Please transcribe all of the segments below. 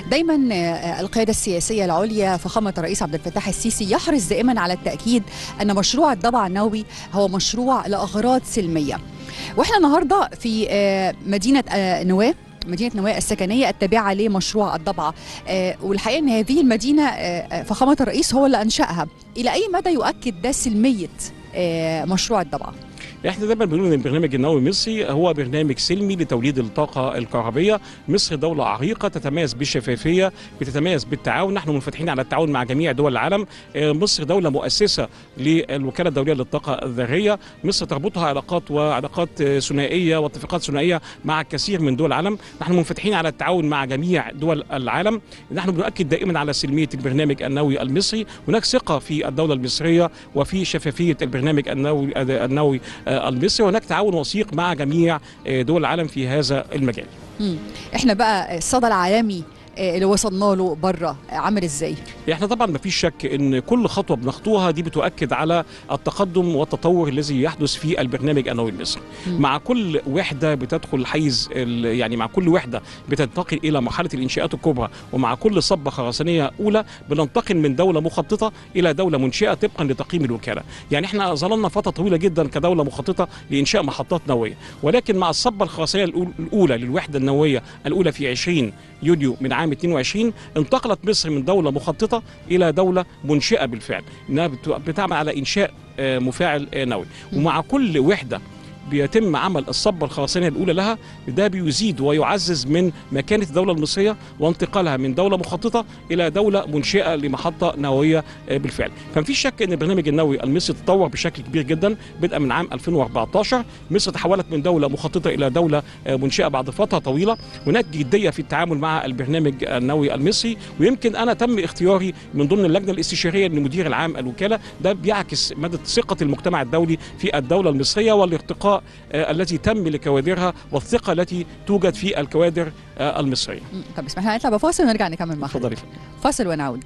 دايما آه، القياده السياسيه العليا فخامه الرئيس عبد الفتاح السيسي يحرص دائما على التاكيد ان مشروع الضبع النووي هو مشروع لاغراض سلميه واحنا النهارده في آه، مدينه آه، نواه مدينة نواة السكنية التابعة لمشروع الضبعة آه والحقيقة أن هذه المدينة آه فخامة الرئيس هو اللي أنشأها إلى أي مدى يؤكد ده سلمية آه مشروع الضبعة؟ احنا دايما بنقول ان البرنامج النووي المصري هو برنامج سلمي لتوليد الطاقه الكهربيه، مصر دوله عريقه تتميز بالشفافيه، بتتميز بالتعاون، نحن منفتحين على التعاون مع جميع دول العالم، آه، مصر دوله مؤسسه للوكاله الدوليه للطاقه الذريه، مصر تربطها علاقات وعلاقات آه، ثنائيه واتفاقات ثنائيه مع الكثير من دول العالم، نحن منفتحين على التعاون مع جميع دول العالم، نحن بنؤكد دائما على سلميه البرنامج النووي المصري، هناك ثقه في الدوله المصريه وفي شفافيه البرنامج النووي النووي آه، المصري وهناك تعاون وثيق مع جميع آه، دول العالم في هذا المجال مم. احنا بقى الصدى العالمي آه، اللي وصلنا له بره عامل ازاي؟ احنا طبعا ما فيش شك ان كل خطوه بنخطوها دي بتؤكد على التقدم والتطور الذي يحدث في البرنامج النووي المصري مم. مع كل وحده بتدخل حيز ال- يعني مع كل وحده بتنتقل الى مرحله الانشاءات الكبرى ومع كل صبه خرسانيه اولى بننتقل من دوله مخططه الى دوله منشئه طبقا لتقييم الوكاله يعني احنا ظللنا فتره طويله جدا كدوله مخططه لانشاء محطات نوويه ولكن مع الصبه الخرسانيه الأول- الاولى للوحده النوويه الاولى في 20 يونيو من عام 22 انتقلت مصر من دوله مخططه الى دوله منشئه بالفعل انها بت- بتعمل على انشاء آه، مفاعل آه، نووي ومع كل وحده بيتم عمل الصبة الخرسانية الأولى لها ده بيزيد ويعزز من مكانة الدولة المصرية وانتقالها من دولة مخططة إلى دولة منشئة لمحطة نووية آه، بالفعل فمفيش شك أن البرنامج النووي المصري تطور بشكل كبير جدا بدءا من عام 2014 مصر تحولت من دولة مخططة إلى دولة آه، منشئة بعد فترة طويلة هناك جدية في التعامل مع البرنامج النووي المصري ويمكن أنا تم اختياري من ضمن اللجنة الاستشارية لمدير العام الوكالة ده بيعكس مدى ثقة المجتمع الدولي في الدولة المصرية والارتقاء آه، الذي تم لكوادرها والثقة التي توجد في الكوادر آه، المصرية مم. طب اسمح لنا نطلع بفاصل ونرجع نكمل مع اتفضلي حضرتك فاصل ونعود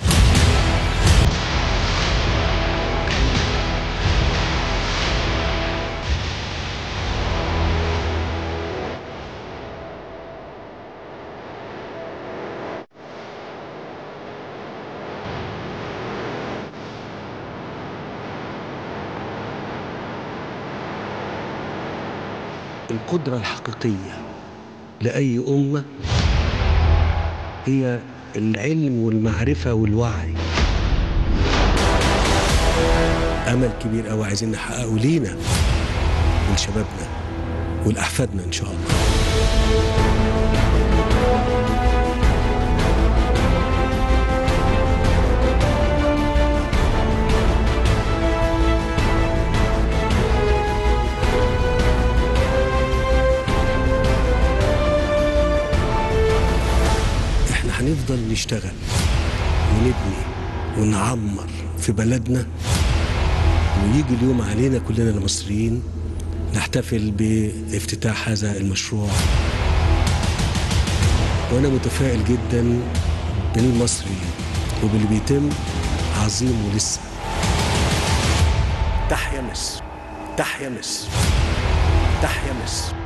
القدرة الحقيقية لأي أمة هي العلم والمعرفة والوعي أمل كبير أوي عايزين نحققه لينا ولشبابنا ولأحفادنا إن شاء الله احنا هنفضل نشتغل ونبني ونعمر في بلدنا ويجي اليوم علينا كلنا المصريين نحتفل بافتتاح هذا المشروع وانا متفائل جدا بالمصريين وباللي بيتم عظيم ولسه تحيا مصر تحيا مصر تحيا مصر